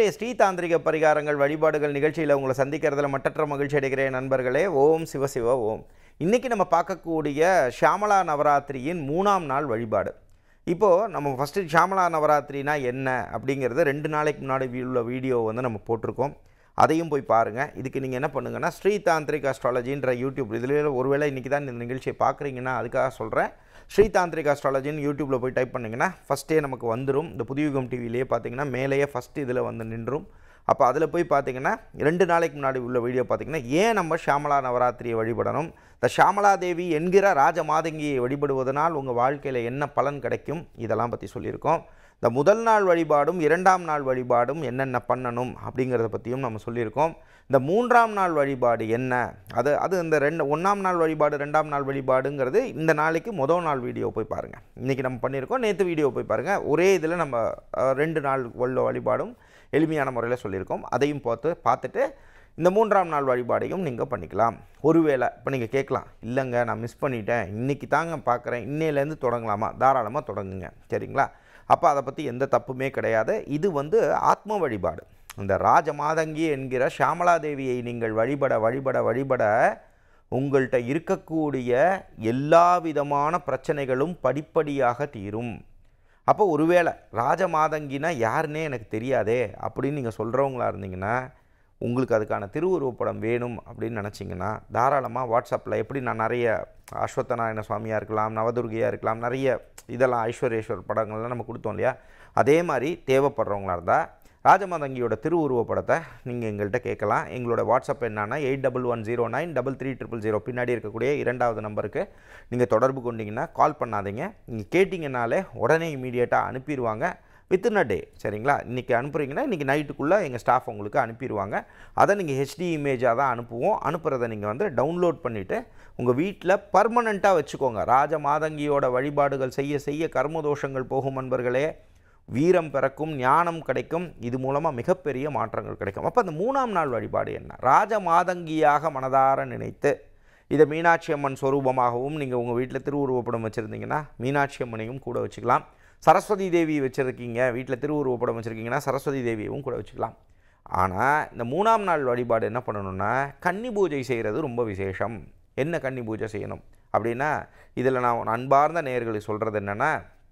இன்றைய ஸ்ரீதாந்திரிக பரிகாரங்கள் வழிபாடுகள் நிகழ்ச்சியில் உங்களை சந்திக்கிறதுல மட்டற்ற மகிழ்ச்சி அடைகிறேன் நண்பர்களே ஓம் சிவசிவ ஓம் இன்றைக்கி நம்ம பார்க்கக்கூடிய ஷியாமலா நவராத்திரியின் மூணாம் நாள் வழிபாடு இப்போது நம்ம ஃபஸ்ட்டு ஷியாமலா நவராத்திரினா என்ன அப்படிங்கிறது ரெண்டு நாளைக்கு முன்னாடி உள்ள வீடியோ வந்து நம்ம போட்டிருக்கோம் அதையும் போய் பாருங்கள் இதுக்கு நீங்கள் என்ன பண்ணுங்கன்னா ஸ்ரீ தாந்திரிக் அஸ்ட்ராலஜின்ற யூடியூப் இதில் ஒருவேளை இன்றைக்கி தான் இந்த நிகழ்ச்சியை பார்க்குறீங்கன்னா அதுக்காக சொல்கிறேன் ஸ்ரீ தாந்திரிக் அஸ்ட்ராலஜின்னு யூடியூப்பில் போய் டைப் பண்ணிங்கன்னா ஃபஸ்ட்டே நமக்கு வந்துடும் இந்த புதியுகம் டிவிலேயே பார்த்தீங்கன்னா மேலேயே ஃபஸ்ட்டு இதில் வந்து நின்றும் அப்போ அதில் போய் பார்த்தீங்கன்னா ரெண்டு நாளைக்கு முன்னாடி உள்ள வீடியோ பார்த்தீங்கன்னா ஏன் நம்ம ஷியாமலா நவராத்திரியை வழிபடணும் இந்த ஷியாமலா தேவி என்கிற ராஜ மாதங்கியை வழிபடுவதனால் உங்கள் வாழ்க்கையில் என்ன பலன் கிடைக்கும் இதெல்லாம் பற்றி சொல்லியிருக்கோம் இந்த முதல் நாள் வழிபாடும் இரண்டாம் நாள் வழிபாடும் என்னென்ன பண்ணணும் அப்படிங்கிறத பற்றியும் நம்ம சொல்லியிருக்கோம் இந்த மூன்றாம் நாள் வழிபாடு என்ன அது அது இந்த ரெண்டு ஒன்றாம் நாள் வழிபாடு ரெண்டாம் நாள் வழிபாடுங்கிறது இந்த நாளைக்கு முதல் நாள் வீடியோ போய் பாருங்கள் இன்றைக்கி நம்ம பண்ணியிருக்கோம் நேற்று வீடியோ போய் பாருங்கள் ஒரே இதில் நம்ம அஹ், ரெண்டு நாள் உள்ள வழிபாடும் எளிமையான முறையில் சொல்லியிருக்கோம் அதையும் பார்த்து பார்த்துட்டு இந்த மூன்றாம் நாள் வழிபாடையும் நீங்கள் பண்ணிக்கலாம் ஒருவேளை இப்போ நீங்கள் கேட்கலாம் இல்லைங்க நான் மிஸ் பண்ணிட்டேன் இன்றைக்கி தாங்க பார்க்குறேன் இன்னையிலேருந்து தொடங்கலாமா தாராளமாக தொடங்குங்க சரிங்களா அப்போ அதை பற்றி எந்த தப்புமே கிடையாது இது வந்து ஆத்ம வழிபாடு இந்த ராஜமாதங்கி என்கிற ஷியாமலா தேவியை நீங்கள் வழிபட வழிபட வழிபட உங்கள்கிட்ட இருக்கக்கூடிய எல்லா விதமான பிரச்சனைகளும் படிப்படியாக தீரும் அப்போ ஒருவேளை ராஜமாதங்கினா யாருன்னே எனக்கு தெரியாதே அப்படின்னு நீங்கள் சொல்கிறவங்களா இருந்தீங்கன்னா உங்களுக்கு அதுக்கான திருவுருவப்படம் வேணும் அப்படின்னு நினச்சிங்கன்னா தாராளமாக வாட்ஸ்அப்பில் எப்படி நான் நிறைய அஸ்வத்தநாராயண சுவாமியாக இருக்கலாம் நவதுர்கையாக இருக்கலாம் நிறைய இதெல்லாம் ஐஸ்வர்யேஸ்வர் படங்கள்லாம் நம்ம கொடுத்தோம் இல்லையா அதே மாதிரி தேவைப்படுறவங்களா இருந்தால் ராஜமாதங்கியோட திருவுருவப்படத்தை நீங்கள் எங்கள்கிட்ட கேட்கலாம் எங்களோட வாட்ஸ்அப் என்னன்னா eight double one zero nine double three triple zero பின்னாடி இருக்கக்கூடிய இரண்டாவது நம்பருக்கு நீங்கள் தொடர்பு கொண்டீங்கன்னா கால் பண்ணாதீங்க நீங்கள் கேட்டிங்கனாலே உடனே இமீடியட்டாக அனுப்பிடுவாங்க வித்தின் அ டே சரிங்களா இன்றைக்கி அனுப்புகிறீங்கன்னா இன்றைக்கி நைட்டுக்குள்ளே எங்கள் ஸ்டாஃப் உங்களுக்கு அனுப்பிடுவாங்க அதை நீங்கள் ஹெச்டி இமேஜாக தான் அனுப்புவோம் அனுப்புகிறத நீங்கள் வந்து டவுன்லோட் பண்ணிவிட்டு உங்கள் வீட்டில் பர்மனெண்ட்டாக வச்சுக்கோங்க ராஜ மாதங்கியோட வழிபாடுகள் செய்ய செய்ய கர்மதோஷங்கள் போகும் நண்பர்களே வீரம் பிறக்கும் ஞானம் கிடைக்கும் இது மூலமாக மிகப்பெரிய மாற்றங்கள் கிடைக்கும் அப்போ அந்த மூணாம் நாள் வழிபாடு என்ன ராஜ மாதங்கியாக மனதார நினைத்து இதை மீனாட்சி அம்மன் ஸ்வரூபமாகவும் நீங்கள் உங்கள் வீட்டில் திருவுருவப்படம் வச்சுருந்தீங்கன்னா மீனாட்சி அம்மனையும் கூட வச்சுக்கலாம் சரஸ்வதி தேவி வச்சுருக்கீங்க வீட்டில் திருவுருவப்படம் வச்சுருக்கீங்கன்னா சரஸ்வதி தேவியவும் கூட வச்சுக்கலாம் ஆனால் இந்த மூணாம் நாள் வழிபாடு என்ன பண்ணணும்னா கன்னி பூஜை செய்கிறது ரொம்ப விசேஷம் என்ன கன்னி பூஜை செய்யணும் அப்படின்னா இதில் நான் அன்பார்ந்த நேயர்களுக்கு சொல்கிறது என்னென்னா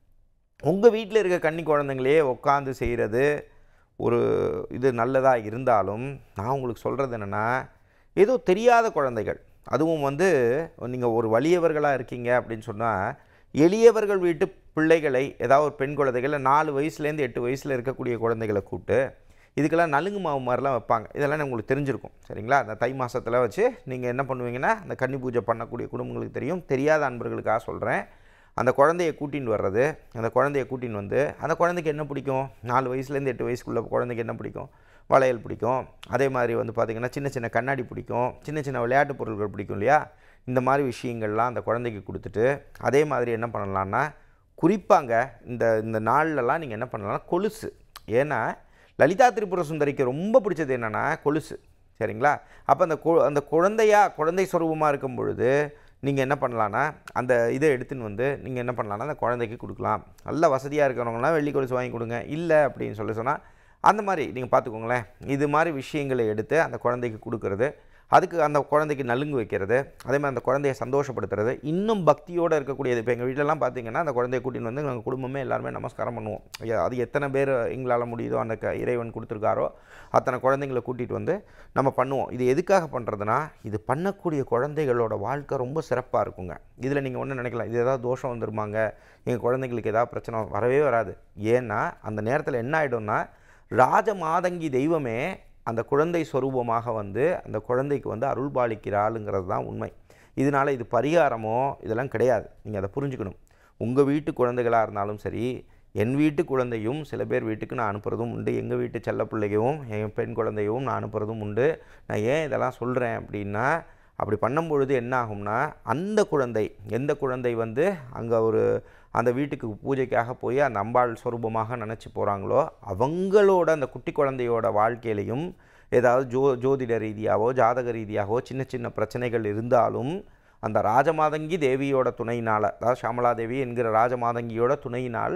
உங்கள் வீட்டில் இருக்க கன்னி குழந்தைங்களே உட்காந்து செய்கிறது ஒரு இது நல்லதாக இருந்தாலும் நான் உங்களுக்கு சொல்கிறது என்னென்னா ஏதோ தெரியாத குழந்தைகள் அதுவும் வந்து நீங்கள் ஒரு வலியவர்களாக இருக்கீங்க அப்படின்னு சொன்னால் எளியவர்கள் வீட்டு பிள்ளைகளை ஏதாவது ஒரு பெண் குழந்தைகளை நாலு வயசுலேருந்து எட்டு வயசில் இருக்கக்கூடிய குழந்தைகளை கூப்பிட்டு இதுக்கெல்லாம் நலுங்கு மாவு மாதிரிலாம் வைப்பாங்க இதெல்லாம் உங்களுக்கு தெரிஞ்சிருக்கும் சரிங்களா அந்த தை மாதத்தில் வச்சு நீங்கள் என்ன பண்ணுவீங்கன்னா அந்த கன்னி பூஜை பண்ணக்கூடிய குடும்பங்களுக்கு தெரியும் தெரியாத அன்பர்களுக்காக சொல்கிறேன் அந்த குழந்தைய கூட்டின்னு வர்றது அந்த குழந்தைய கூட்டின்னு வந்து அந்த குழந்தைக்கு என்ன பிடிக்கும் நாலு வயசுலேருந்து எட்டு வயசுக்குள்ள குழந்தைக்கு என்ன பிடிக்கும் வளையல் பிடிக்கும் அதே மாதிரி வந்து பார்த்திங்கன்னா சின்ன சின்ன கண்ணாடி பிடிக்கும் சின்ன சின்ன விளையாட்டு பொருட்கள் பிடிக்கும் இல்லையா இந்த மாதிரி விஷயங்கள்லாம் அந்த குழந்தைக்கு கொடுத்துட்டு அதே மாதிரி என்ன பண்ணலான்னா குறிப்பாங்க இந்த இந்த நாள்லலாம் நீங்கள் என்ன பண்ணலாம்னா கொலுசு ஏன்னா லலிதா திரிபுர சுந்தரிக்கு ரொம்ப பிடிச்சது என்னென்னா கொலுசு சரிங்களா அப்போ அந்த கு அந்த குழந்தையா குழந்தை சொரூபமாக இருக்கும் பொழுது நீங்கள் என்ன பண்ணலான்னா அந்த இதை எடுத்துன்னு வந்து நீங்கள் என்ன பண்ணலான்னா அந்த குழந்தைக்கு கொடுக்கலாம் நல்ல வசதியாக இருக்கிறவங்களாம் வெள்ளி கொலுசு வாங்கி கொடுங்க இல்லை அப்படின்னு சொல்லி சொன்னால் அந்த மாதிரி நீங்கள் பார்த்துக்கோங்களேன் இது மாதிரி விஷயங்களை எடுத்து அந்த குழந்தைக்கு கொடுக்கறது அதுக்கு அந்த குழந்தைக்கு நலுங்கு வைக்கிறது அதே மாதிரி அந்த குழந்தைய சந்தோஷப்படுத்துறது இன்னும் பக்தியோடு இருக்கக்கூடியது இப்போ எங்கள் வீட்டிலலாம் பார்த்தீங்கன்னா அந்த குழந்தைய கூட்டின்னு வந்து எங்கள் குடும்பமே எல்லாருமே நமஸ்காரம் பண்ணுவோம் ஐயா, அது எத்தனை பேர் எங்களால் முடியுதோ அந்த க இறைவன் கொடுத்துருக்காரோ அத்தனை குழந்தைங்களை கூட்டிகிட்டு வந்து நம்ம பண்ணுவோம் இது எதுக்காக பண்ணுறதுனா இது பண்ணக்கூடிய குழந்தைகளோட வாழ்க்கை ரொம்ப சிறப்பாக இருக்குங்க இதில் நீங்கள் ஒன்று நினைக்கலாம் இது ஏதாவது தோஷம் வந்துருமாங்க எங்கள் குழந்தைங்களுக்கு ஏதாவது பிரச்சனை வரவே வராது ஏன்னா அந்த நேரத்தில் என்ன ஆகிடும்னா ராஜ மாதங்கி தெய்வமே அந்த குழந்தை ஸ்வரூபமாக வந்து அந்த குழந்தைக்கு வந்து அருள் பாலிக்கிறாளுங்கிறது தான் உண்மை இதனால் இது பரிகாரமோ இதெல்லாம் கிடையாது நீங்கள் அதை புரிஞ்சுக்கணும் உங்கள் வீட்டு குழந்தைகளாக இருந்தாலும் சரி என் வீட்டு குழந்தையும் சில பேர் வீட்டுக்கு நான் அனுப்புகிறதும் உண்டு எங்கள் வீட்டு செல்ல பிள்ளைகவும் என் பெண் குழந்தையும் நான் அனுப்புகிறதும் உண்டு நான் ஏன் இதெல்லாம் சொல்கிறேன் அப்படின்னா அப்படி பண்ணும் பொழுது என்ன ஆகும்னா அந்த குழந்தை எந்த குழந்தை வந்து அங்கே ஒரு அந்த வீட்டுக்கு பூஜைக்காக போய் அந்த அம்பாள் ஸ்வரூபமாக நினச்சி போகிறாங்களோ அவங்களோட அந்த குட்டி குழந்தையோட வாழ்க்கையிலையும் ஏதாவது ஜோ ஜோதிட ரீதியாகவோ ஜாதக ரீதியாகவோ சின்ன சின்ன பிரச்சனைகள் இருந்தாலும் அந்த ராஜமாதங்கி தேவியோட துணையினால் அதாவது ஷாமலா தேவி என்கிற ராஜமாதங்கியோட துணையினால்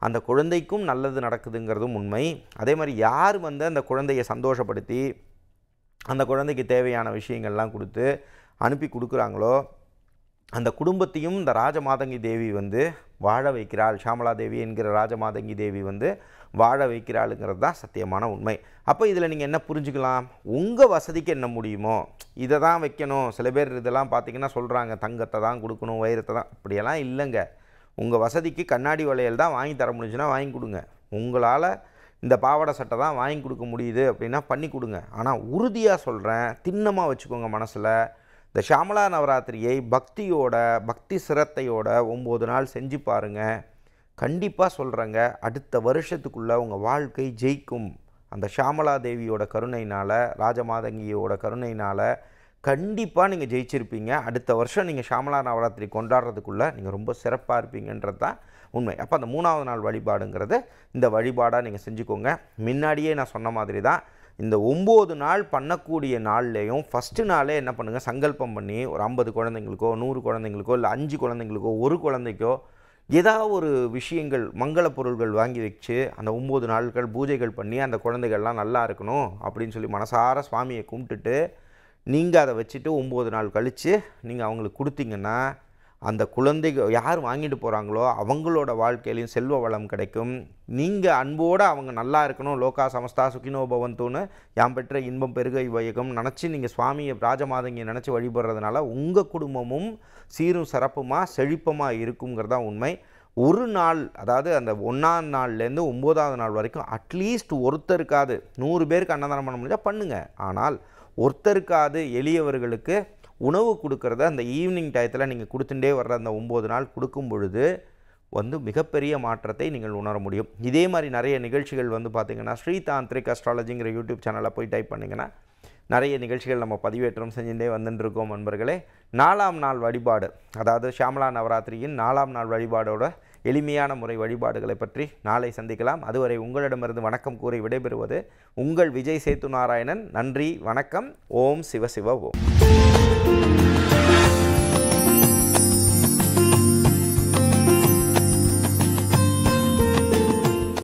அந்த குழந்தைக்கும் நல்லது நடக்குதுங்கிறதும் உண்மை அதே மாதிரி யார் வந்து அந்த குழந்தையை சந்தோஷப்படுத்தி அந்த குழந்தைக்கு தேவையான விஷயங்கள்லாம் கொடுத்து அனுப்பி கொடுக்குறாங்களோ அந்த குடும்பத்தையும் இந்த ராஜமாதங்கி தேவி வந்து வாழ வைக்கிறாள் ஷாமலா தேவி என்கிற ராஜமாதங்கி தேவி வந்து வாழ வைக்கிறாளுங்கிறது தான் சத்தியமான உண்மை அப்போ இதில் நீங்கள் என்ன புரிஞ்சுக்கலாம் உங்கள் வசதிக்கு என்ன முடியுமோ இதை தான் வைக்கணும் சில பேர் இதெல்லாம் பார்த்தீங்கன்னா சொல்கிறாங்க தங்கத்தை தான் கொடுக்கணும் வைரத்தை தான் அப்படியெல்லாம் இல்லைங்க உங்கள் வசதிக்கு கண்ணாடி வளையல் தான் வாங்கி தர முடிஞ்சுன்னா வாங்கி கொடுங்க உங்களால் இந்த பாவாடை சட்டை தான் வாங்கி கொடுக்க முடியுது அப்படின்னா பண்ணி கொடுங்க ஆனால் உறுதியாக சொல்கிறேன் திண்ணமாக வச்சுக்கோங்க மனசில் இந்த ஷாமலா நவராத்திரியை பக்தியோட பக்தி சிரத்தையோட ஒம்பது நாள் செஞ்சு பாருங்கள் கண்டிப்பாக சொல்கிறேங்க அடுத்த வருஷத்துக்குள்ளே உங்கள் வாழ்க்கை ஜெயிக்கும் அந்த ஷாமலா தேவியோட கருணையினால் ராஜமாதங்கியோட கருணையினால் கண்டிப்பாக நீங்கள் ஜெயிச்சிருப்பீங்க அடுத்த வருஷம் நீங்கள் ஷாமலா நவராத்திரி கொண்டாடுறதுக்குள்ளே நீங்கள் ரொம்ப சிறப்பாக இருப்பீங்கன்றது தான் உண்மை அப்போ அந்த மூணாவது நாள் வழிபாடுங்கிறது இந்த வழிபாடாக நீங்கள் செஞ்சுக்கோங்க முன்னாடியே நான் சொன்ன மாதிரி தான் இந்த ஒம்பது நாள் பண்ணக்கூடிய நாள்லேயும் ஃபஸ்ட்டு நாளே என்ன பண்ணுங்கள் சங்கல்பம் பண்ணி ஒரு ஐம்பது குழந்தைங்களுக்கோ நூறு குழந்தைங்களுக்கோ இல்லை அஞ்சு குழந்தைங்களுக்கோ ஒரு குழந்தைக்கோ ஏதாவது ஒரு விஷயங்கள் மங்கள பொருள்கள் வாங்கி வச்சு அந்த ஒம்பது நாட்கள் பூஜைகள் பண்ணி அந்த குழந்தைகள்லாம் நல்லா இருக்கணும் அப்படின்னு சொல்லி மனசார சுவாமியை கும்பிட்டுட்டு நீங்கள் அதை வச்சுட்டு ஒம்பது நாள் கழித்து நீங்கள் அவங்களுக்கு கொடுத்தீங்கன்னா அந்த குழந்தைகள் யார் வாங்கிட்டு போகிறாங்களோ அவங்களோட வாழ்க்கையிலையும் செல்வ வளம் கிடைக்கும் நீங்கள் அன்போடு அவங்க நல்லா இருக்கணும் லோகா சமஸ்தா சுகினோ பவந்தோன்னு யாம் பெற்ற இன்பம் பெருகை வையகம் நினச்சி நீங்கள் சுவாமியை ராஜமாதங்கியை நினச்சி வழிபடுறதுனால உங்கள் குடும்பமும் சீரும் சிறப்புமாக செழிப்பமாக இருக்குங்கிறது தான் உண்மை ஒரு நாள் அதாவது அந்த ஒன்றாம் நாள்லேருந்து ஒம்போதாவது நாள் வரைக்கும் அட்லீஸ்ட் ஒருத்தருக்காது நூறு பேருக்கு அன்னதானம் பண்ண முடிஞ்சால் பண்ணுங்கள் ஆனால் ஒருத்தருக்காது எளியவர்களுக்கு உணவு கொடுக்கறத அந்த ஈவினிங் டயத்தில் நீங்கள் கொடுத்துட்டே வர்ற அந்த ஒம்பது நாள் கொடுக்கும் பொழுது வந்து மிகப்பெரிய மாற்றத்தை நீங்கள் உணர முடியும் இதே மாதிரி நிறைய நிகழ்ச்சிகள் வந்து பார்த்திங்கன்னா ஸ்ரீ தாந்திரிக் அஸ்ட்ராலஜிங்கிற யூடியூப் சேனலில் போய் டைப் பண்ணிங்கன்னா நிறைய நிகழ்ச்சிகள் நம்ம பதிவேற்றம் செஞ்சுட்டே வந்துட்டு இருக்கோம் நண்பர்களே நாலாம் நாள் வழிபாடு அதாவது ஷாமலா நவராத்திரியின் நாலாம் நாள் வழிபாடோட எளிமையான முறை வழிபாடுகளை பற்றி நாளை சந்திக்கலாம் அதுவரை உங்களிடமிருந்து வணக்கம் கூறி விடைபெறுவது உங்கள் விஜய் சேத்து நாராயணன் நன்றி வணக்கம் ஓம் சிவ சிவ ஓம்